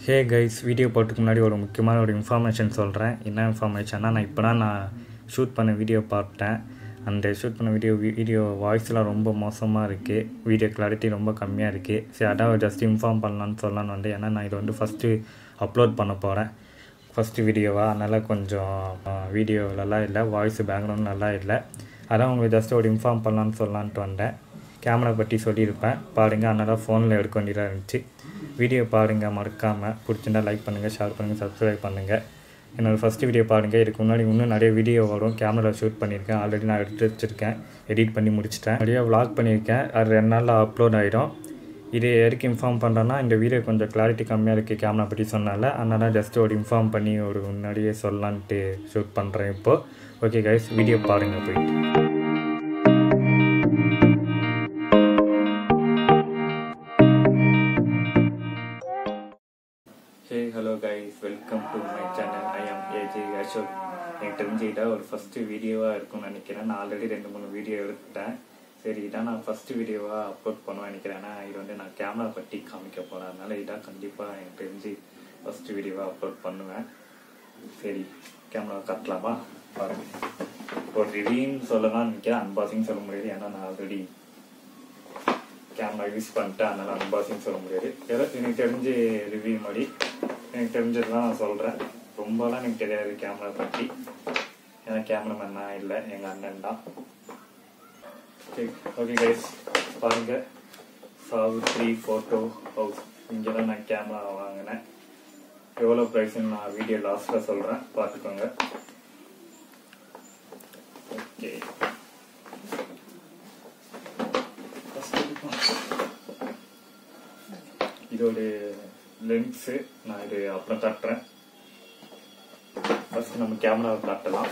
hey guys video போட்டுக்கு முன்னாடி ஒரு முக்கியமான ஒரு இன்ஃபர்மேஷன் சொல்கிறேன் என்ன இன்ஃபர்மேஷன்னா நான் இப்போ தான் நான் ஷூட் பண்ண வீடியோ பார்த்தேன் அந்த ஷூட் பண்ண வீடியோ வீடியோ வாய்ஸ்லாம் ரொம்ப மோசமாக இருக்குது வீடியோ கிளாரிட்டி ரொம்ப கம்மியாக இருக்குது சரி அதான் ஜஸ்ட் இன்ஃபார்ம் பண்ணலான்னு சொல்லலான்னு வந்து ஏன்னா நான் இதை வந்து ஃபஸ்ட்டு அப்லோட் பண்ண போகிறேன் ஃபஸ்ட்டு வீடியோவாக அதனால் கொஞ்சம் வீடியோ நல்லா இல்லை வாய்ஸ் பேக்ரவுண்ட் நல்லா இல்லை அதான் உங்களுக்கு ஜஸ்ட் ஒரு இன்ஃபார்ம் பண்ணலான்னு சொல்லலான்ட்டு வந்தேன் கேமரா பற்றி சொல்லியிருப்பேன் பாருங்கள் அதனால் ஃபோனில் எடுக்க வேண்டியதாக இருந்துச்சு வீடியோ பாருங்கள் மறக்காமல் பிடிச்சிருந்தா லைக் பண்ணுங்கள் ஷேர் பண்ணுங்கள் சப்ஸ்கிரைப் பண்ணுங்கள் என்னோடய ஃபஸ்ட்டு வீடியோ பாருங்கள் இதுக்கு முன்னாடி இன்னும் நிறைய வீடியோ வரும் கேமராவில் ஷூட் பண்ணியிருக்கேன் ஆல்ரெடி நான் எடுத்து வச்சுருக்கேன் எடிட் பண்ணி முடிச்சிட்டேன் நிறைய vlog பண்ணியிருக்கேன் அது ரெண்டு நாளில் அப்லோட் ஆகிடும் இது எதுக்கு இன்ஃபார்ம் பண்ணுறேன்னா இந்த வீடியோ கொஞ்சம் கிளாரிட்டி கம்மியாக இருக்குது கேமரா பற்றி சொன்னால அதனால ஜஸ்ட் ஒரு இன்ஃபார்ம் பண்ணி ஒரு முன்னாடியே சொல்லலான்ட்டு ஷூட் பண்ணுறேன் இப்போது ஓகே கைஸ் வீடியோ பாருங்கள் போயிட்டு hey hello guys welcome to my channel I am AJ Ashok எனக்கு தெரிஞ்சுக்கிட்டா ஒரு ஃபஸ்ட்டு வீடியோவாக இருக்கும்னு நினைக்கிறேன் நான் ஆல்ரெடி ரெண்டு மூணு வீடியோ எடுத்துட்டேன் சரி இதான் நான் ஃபஸ்ட்டு வீடியோவாக அப்லோட் பண்ணுவேன் நினைக்கிறேன் ஏன்னா இது வந்து நான் கேமரா பற்றி காமிக்க போகிறேன் அதனால இதான் கண்டிப்பாக எனக்கு தெரிஞ்சு ஃபஸ்ட்டு வீடியோவாக அப்லோட் பண்ணுவேன் சரி கேமரா கட்டலாமா பாருங்க ஒரு ரிவ்யூன்னு சொல்லலாம் நினைக்கிறேன் அன்பாக்சிங் சொல்ல முடியாது ஏன்னா நான் ஆல்ரெடி கேமரா யூஸ் பண்ணிட்டேன் அதனால அன்பாக்சிங் சொல்ல முடியாது ஏதோ எனக்கு தெரிஞ்ச ரிவ்யூ மாதிரி எனக்கு தெரிஞ்சதுதான் நான் சொல்கிறேன் ரொம்பலாம் எனக்கு தெரியாது கேமரா பற்றி ஏன்னா கேமராமேன் நான் இல்லை எங்கள் அண்ணன் தான் ஓகே கைஸ் பாருங்க சாவித்ரி ஃபோட்டோ ஹவுஸ் இங்கே தான் நான் கேமரா வாங்கினேன் எவ்வளோ ப்ரைஸ்ன்னு நான் வீடியோ லாஸ்ட்டில் சொல்கிறேன் பார்த்துக்கோங்க ஓகே இதோட லென்ஸு நான் இது அப்புறம் காட்டுறேன் ஃபர்ஸ்ட் நம்ம கேமராவை காட்டலாம்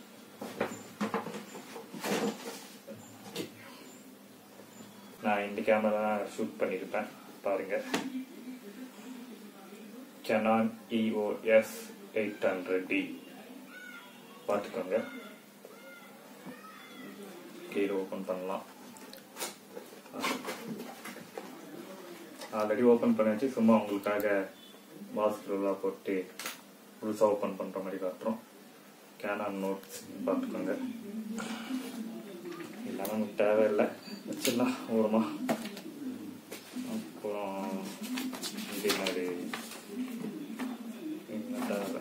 நான் இந்த கேமரா தான் ஷூட் பண்ணியிருப்பேன் பாருங்க Canon EOS eight hundred D பார்த்துக்கோங்க கீழே ஓப்பன் பண்ணலாம் ஆல்ரெடி ஓப்பன் பண்ணியாச்சு சும்மா உங்களுக்காக மாஸ்க்லாம் போட்டு புதுசாக ஓப்பன் பண்ணுற மாதிரி காட்டுறோம் கேனான் நோட்ஸ் பார்த்துக்கோங்க இதெல்லாம் நமக்கு தேவையில்லை வச்சிடலாம் ஓரமா அப்புறம் இதே மாதிரி இன்னும் தேவை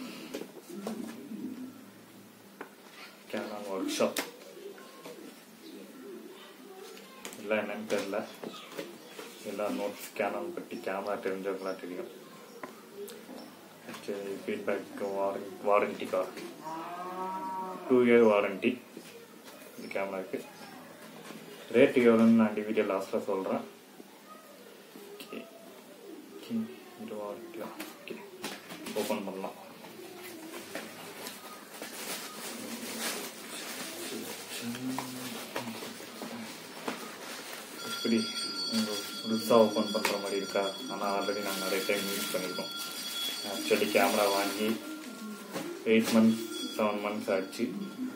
கேனான் ஒர்க் ஷாப் இல்லை என்னன்னு தெரியல எல்லா நோட்ஸ் கேமரா பற்றி கேமரா தெரிஞ்சவங்களாம் தெரியும் சரி feedback warranty warranty card two year warranty இந்த கேமராவுக்கு ரேட்டு எவ்வளோன்னு நான் இந்த வீடியோ லாஸ்ட்டில் சொல்கிறேன் இது வாரண்டிலாம் ஓகே ஓப்பன் பண்ணலாம் இப்படி புதுசாக ஓப்பன் பண்ணுற மாதிரி இருக்கா ஆனால் ஆல்ரெடி நாங்கள் நிறைய டைம் யூஸ் பண்ணியிருக்கோம் ஆக்சுவலி கேமரா வாங்கி எயிட் மந்த்ஸ் செவன் மந்த்ஸ் ஆச்சு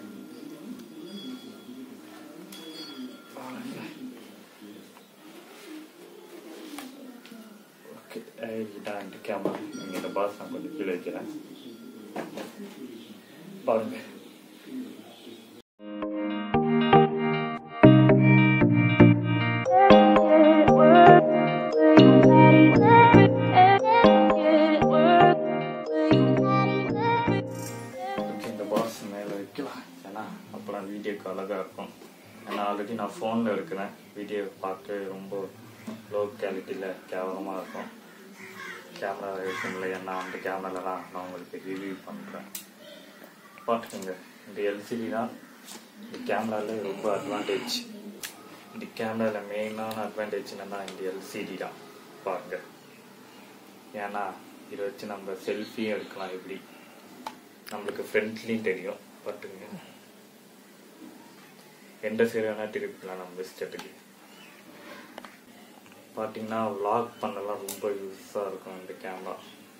ஓகே இதான் கேமரா நீங்கள் இந்த பாஸ் நான் கொஞ்சம் கீழே வைக்கிறேன் பாருங்கள் இந்த பாக்ஸ் மேலே வைக்கலாம் ஏன்னா அப்போலாம் வீடியோக்கு அழகாக இருக்கும் ஏன்னா ஆல்ரெடி நான் ஃபோனில் இருக்கிறேன் வீடியோ பார்க்க ரொம்ப லோ குவாலிட்டியில் கேவலமாக இருக்கும் கேமரா இருக்குங்களே ஏன்னா அந்த கேமராவில் தான் நான் உங்களுக்கு ரிவ்யூ பண்ணுறேன் பார்த்துக்கோங்க இந்த எல்சிடி தான் இந்த கேமராவில் ரொம்ப அட்வான்டேஜ் இந்த கேமராவில் மெயினான அட்வான்டேஜ் என்னன்னா இந்த எல்சிடி தான் பாருங்க ஏன்னா இதை வச்சு நம்ம செல்ஃபியும் எடுக்கலாம் எப்படி நம்மளுக்கு ஃப்ரெண்ட்லியும் தெரியும் பட்டுங்க எந்த சைடு வேணால் திருப்பிக்கலாம் நம்ம இஷ்டத்துக்கு பார்த்தீங்கன்னா vlog பண்ணலாம் ரொம்ப யூஸாக இருக்கும் இந்த கேமரா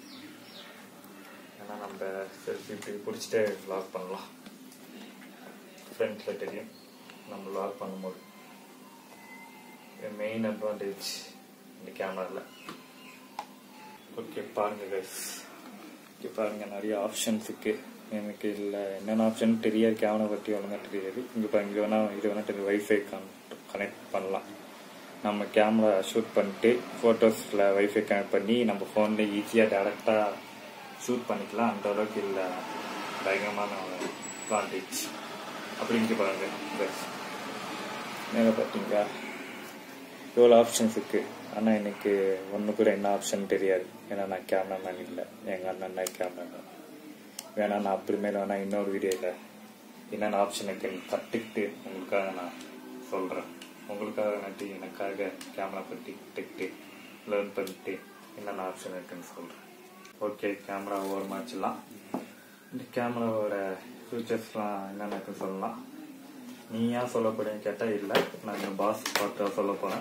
ஏன்னா நம்ம செல்ஃபி இப்படி பிடிச்சிட்டே vlog பண்ணலாம் ஃப்ரண்ட்டில் தெரியும் நம்ம vlog பண்ணும்போது மெயின் அட்வான்டேஜ் இந்த கேமராவில் ஓகே பாருங்க கைஸ் இங்கே பாருங்க நிறைய ஆப்ஷன்ஸ் இருக்கு எனக்கு இல்லை என்னென்ன ஆப்ஷன் தெரியாது கேமரா பற்றி ஒழுங்கா தெரியாது இங்கே பாருங்க இது வேணா இது வேணா தெரியும் வைஃபை கனெக்ட் பண்ணலாம் நம்ம கேமரா ஷூட் பண்ணிட்டு ஃபோட்டோஸில் வைஃபை கனெக்ட் பண்ணி நம்ம ஃபோனில் ஈஸியாக டேரெக்டாக ஷூட் பண்ணிக்கலாம் அந்த அளவுக்கு இல்லை பயங்கரமான அட்வான்டேஜ் அப்படின்ட்டு பாருங்க கைஸ் மேலே பார்த்தீங்களா இவ்வளோ ஆப்ஷன்ஸ் இருக்கு ஆனால் எனக்கு ஒன்று கூட என்ன ஆப்ஷன் தெரியாது ஏன்னா நான் கேமராமேன் இல்லை எங்கள் அண்ணன் தான் கேமராமேன் வேணா நான் அப்புறமேல வேணா இன்னொரு வீடியோவில் என்னென்ன ஆப்ஷன் இருக்குன்னு கற்றுக்கிட்டு உங்களுக்காக நான் சொல்கிறேன் உங்களுக்காக நட்டு எனக்காக கேமரா பற்றி கற்றுக்கிட்டு லேர்ன் பண்ணிட்டு என்னென்ன ஆப்ஷன் இருக்குன்னு சொல்கிறேன் ஓகே கேமரா ஓரமாக வச்சிடலாம் இந்த கேமராவோட ஃபியூச்சர்ஸ்லாம் என்னென்ன இருக்குன்னு சொல்லலாம் நீ ஏன் சொல்ல போறேன்னு கேட்டா இல்ல நான் இந்த பாஸ் பார்த்து சொல்ல போறேன்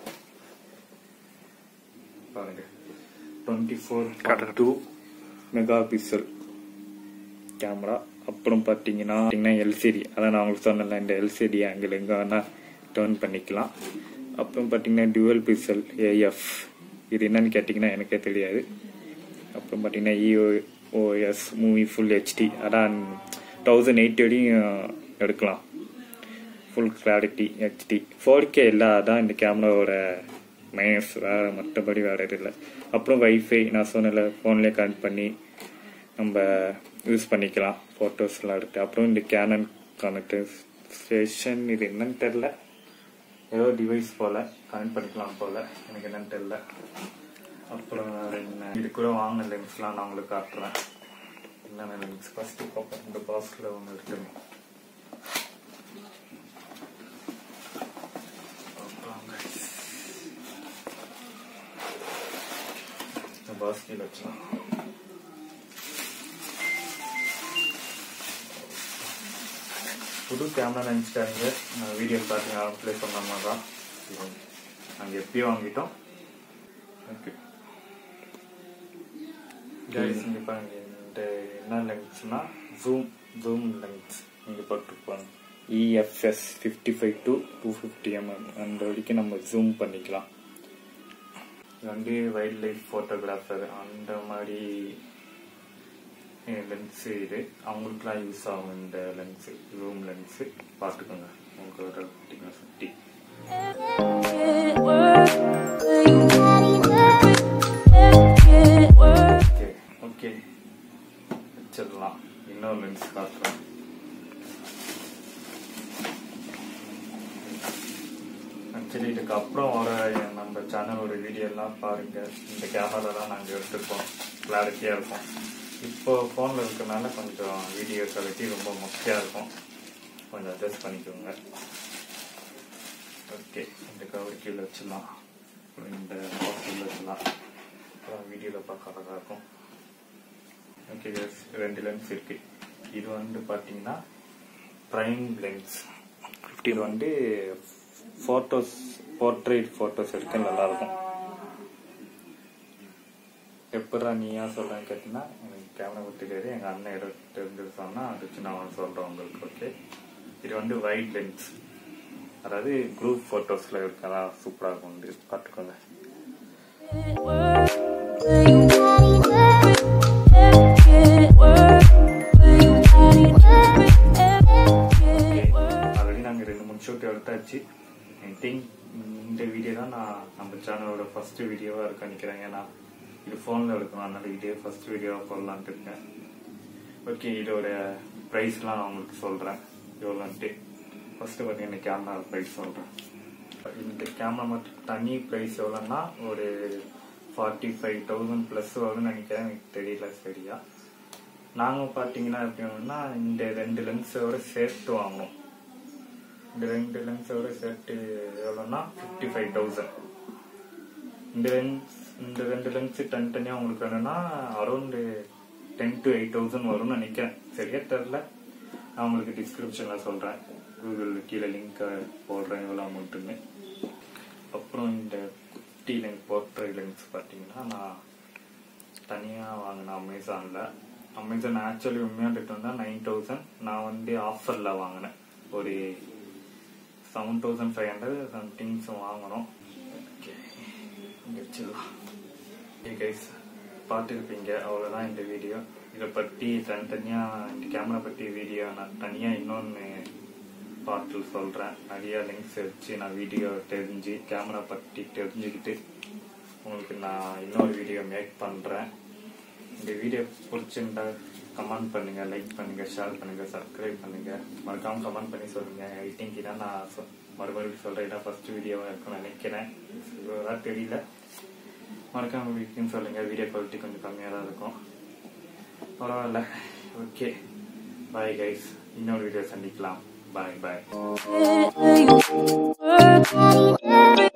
பாருங்க twenty four two megapixel camera அப்புறம் பார்த்தீங்கன்னா எல்சிடி அதான் நான் உங்களுக்கு சொன்னல இந்த எல்சிடி ஆங்கிள் எங்கே வேணால் டேர்ன் பண்ணிக்கலாம் அப்புறம் பார்த்தீங்கன்னா டுவல் பிக்சல் ஏஎஃப் இது என்னன்னு கேட்டிங்கன்னா எனக்கே தெரியாது அப்புறம் பார்த்தீங்கன்னா EO OS movie full HD அதான் தௌசண்ட் எயிட் வரையும் எடுக்கலாம் full clarity HD four K இல்லாதான் இந்த கேமராவோட மைனஸ் வேறு மற்றபடி வேறு இது இல்லை அப்புறம் வைஃபை நான் சொன்னல ஃபோன்லேயே கனெக்ட் பண்ணி நம்ம யூஸ் பண்ணிக்கலாம் ஃபோட்டோஸ்லாம் எடுத்து அப்புறம் இந்த கேனன் கனெக்ட் ஸ்டேஷன் இது என்னன்னு தெரில ஏதோ டிவைஸ் போல் கனெக்ட் பண்ணிக்கலாம் போல் எனக்கு என்னன்னு தெரில அப்புறம் வேறு என்ன இது கூட வாங்கின லென்ஸ்லாம் நான் உங்களுக்கு காட்டுறேன் என்னென்ன லென்ஸ் ஃபஸ்ட்டு பார்ப்போம் இந்த பாக்ஸில் ஒன்று இருக்குங்க பாஸ்கெட் வச்சலாம் புது கேமரா நினச்சிட்டாங்க நான் வீடியோ பார்த்தீங்க ஆரம்பத்தில் சொன்ன மாதிரி தான் நாங்கள் எப்பயும் வாங்கிட்டோம் ஓகே கைஸ் இங்கே பாருங்க இந்த என்ன லென்ஸ்னா ஜூம் ஜூம் லென்ஸ் இங்கே போட்டுருப்பாங்க EFS fifty five to two fifty MM அந்த வரைக்கும் நம்ம ஜூம் பண்ணிக்கலாம் இது வந்து வைல்ட் லைஃப் ஃபோட்டோகிராஃபர் அந்த மாதிரி லென்ஸு இது அவங்களுக்குலாம் யூஸ் ஆகும் இந்த லென்ஸு ஜூம் லென்ஸு பார்த்துக்கோங்க உங்களோட சுற்றி ஓகே ஓகே வச்சிடலாம் இன்னொரு லென்ஸ் காட்டுறேன் ஆக்சுவலி இதுக்கப்புறம் வர நம்ம சேனலோட வீடியோ எல்லாம் பாருங்க இந்த கேமரா தான் நாங்கள் எடுத்துருக்கோம் கிளாரிட்டியாக இருக்கும் இப்போ ஃபோனில் இருக்கிறனால கொஞ்சம் வீடியோ குவாலிட்டி ரொம்ப மொக்கையாக இருக்கும் கொஞ்சம் அட்ஜஸ்ட் பண்ணிக்கோங்க ஓகே இந்த கவர் கீழே வச்சிடலாம் அப்புறம் இந்த பாக்ஸ் கீழே வச்சிடலாம் அப்புறம் வீடியோவில் பார்க்க அழகாக இருக்கும் ஓகே ரெண்டு லென்ஸ் இருக்கு இது வந்து பார்த்தீங்கன்னா ப்ரைம் லென்ஸ் இது வந்து ஃபோட்டோஸ் போர்ட்ரேட் ஃபோட்டோஸ் எடுக்க நல்லா இருக்கும் எப்படா நீ ஏன் சொல்றேன்னு கேட்டீங்கன்னா எனக்கு கேமரா கொடுத்துக்காரு எங்கள் அண்ணன் எடுத்து இருந்து சொன்னால் அது வச்சு நான் சொல்கிறேன் உங்களுக்கு ஓகே இது வந்து வைட் லென்ஸ் அதாவது குரூப் ஃபோட்டோஸில் இருக்கதா சூப்பராக இருக்கும் வந்து பார்த்துக்கோங்க ஆல்ரெடி நாங்கள் ரெண்டு மூணு ஷூட் எடுத்தாச்சு ஐ திங்க் இந்த வீடியோ தான் நான் நம்ம சேனலோட ஃபர்ஸ்ட் வீடியோவாக இருக்க நினைக்கிறேன் ஏன்னா இது ஃபோனில் எடுக்கணும் அதனால இதே ஃபர்ஸ்ட் வீடியோவாக போடலான்ட்டு இருக்கேன் ஓகே இதோட ப்ரைஸ்லாம் நான் உங்களுக்கு சொல்கிறேன் எவ்வளோன்ட்டு ஃபர்ஸ்ட்டு பார்த்தீங்கன்னா கேமரா ப்ரைஸ் சொல்கிறேன் இந்த கேமரா மட்டும் தனி ப்ரைஸ் எவ்வளோன்னா ஒரு ஃபார்ட்டி ஃபைவ் தௌசண்ட் ப்ளஸ் வரும்னு நினைக்கிறேன் எனக்கு தெரியல சரியா நாங்கள் பார்த்தீங்கன்னா எப்படின்னா இந்த ரெண்டு லென்ஸோட சேர்த்து வாங்கினோம் இந்த ரெண்டு லென்ஸோட சேர்த்து எவ்வளோன்னா ஃபிஃப்டி ஃபைவ் தௌசண்ட் இந்த லென்ஸ் இந்த ரெண்டு லென்ஸ் தனித்தனியாக உங்களுக்கு வேணும்னா around ten to eight thousand வரும்னு நினைக்கிறேன் சரியா தெரில நான் உங்களுக்கு டிஸ்கிரிப்ஷனில் சொல்கிறேன் கூகுள் கீழே லிங்க் போடுறேன் எவ்வளோ அமௌண்ட்டுன்னு அப்புறம் இந்த குட்டி லென்ஸ் போர்ட்ரை லென்ஸ் பார்த்தீங்கன்னா நான் தனியாக வாங்கினேன் அமேசானில் அமேசான் ஆக்சுவலி உண்மையாக எடுத்தோம்னா நைன் தௌசண்ட் நான் வந்து ஆஃபரில் வாங்கினேன் ஒரு seven thousand five hundred somethings வாங்கினோம் ஓகே இங்கே வச்சிடலாம் ஓகே கைஸ் பார்த்துருப்பீங்க அவ்வளோதான் இந்த வீடியோ இதை பற்றி தனித்தனியாக இந்த கேமரா பற்றி வீடியோ நான் தனியாக இன்னொன்று பார்ட்டில் சொல்கிறேன் நிறைய லிங்க்ஸ் வச்சு நான் வீடியோ தெரிஞ்சு கேமரா பற்றி தெரிஞ்சுக்கிட்டு உங்களுக்கு நான் இன்னொரு வீடியோ மேக் பண்ணுறேன் இந்த வீடியோ பிடிச்சிருந்தா கமெண்ட் பண்ணுங்க லைக் பண்ணுங்க ஷேர் பண்ணுங்க சப்ஸ்கிரைப் பண்ணுங்க மறக்காம கமெண்ட் பண்ணி சொல்லுங்க ஐ திங்க் இதான் நான் சொ- மறுபடியும் சொல்றேன் இதான் ஃபர்ஸ்ட் வீடியோவா இருக்கும்னு நினைக்கிறேன் இவ்வளோதான் தெரியல மறக்காம வீட்டுன்னு சொல்லுங்க வீடியோ குவாலிட்டி கொஞ்சம் கம்மியாக தான் இருக்கும் பரவாயில்ல ஓகே பாய் கைஸ் இன்னொரு வீடியோ சந்திக்கலாம் பாய் பாய் Work,